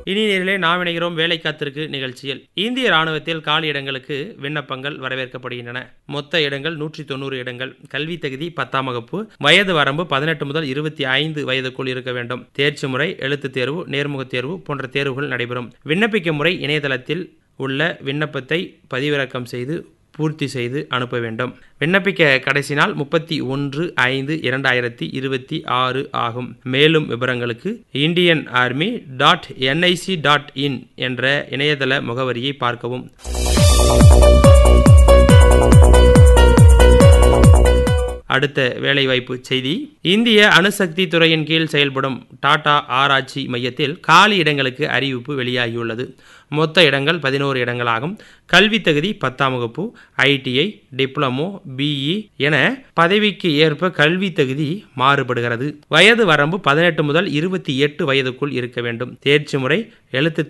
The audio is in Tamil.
இனி நேரிலே நாம் இணைகிறோம் வேலை காத்திருக்கு நிகழ்ச்சியில் இந்திய ராணுவத்தில் காலி இடங்களுக்கு விண்ணப்பங்கள் வரவேற்கப்படுகின்றன மொத்த இடங்கள் நூற்றி தொண்ணூறு இடங்கள் கல்வி தகுதி பத்தாம் வகுப்பு வயது வரம்பு பதினெட்டு முதல் இருபத்தி ஐந்து வயதுக்குள் இருக்க வேண்டும் தேர்ச்சி முறை எழுத்துத் தேர்வு நேர்முகத் தேர்வு போன்ற தேர்வுகள் நடைபெறும் விண்ணப்பிக்கும் முறை இணையதளத்தில் உள்ள விண்ணப்பத்தை பதிவிறக்கம் செய்து பூர்த்தி செய்து அனுப்ப வேண்டும் விண்ணப்பிக்க கடைசி நாள் முப்பத்தி ஒன்று ஐந்து இரண்டாயிரத்தி இருபத்தி ஆறு ஆகும் மேலும் விவரங்களுக்கு Indian army dot NIC dot in என்ற இணையதள முகவரியை பார்க்கவும் அடுத்த வேலைவாய்ப்பு செய்தி இந்திய அணுசக்தி துறையின் கீழ் செயல்படும் டாடா ஆராய்ச்சி மையத்தில் காலி இடங்களுக்கு அறிவிப்பு வெளியாகியுள்ளது மொத்த இடங்கள் பதினோரு இடங்களாகும் கல்வி தகுதி பத்தாம் வகுப்பு ஐடிஐ டிப்ளமோ பிஇ என பதவிக்கு ஏற்ப கல்வி தகுதி மாறுபடுகிறது வயது வரம்பு பதினெட்டு முதல் இருபத்தி எட்டு வயதுக்குள் இருக்க வேண்டும் தேர்ச்சி முறை எழுத்து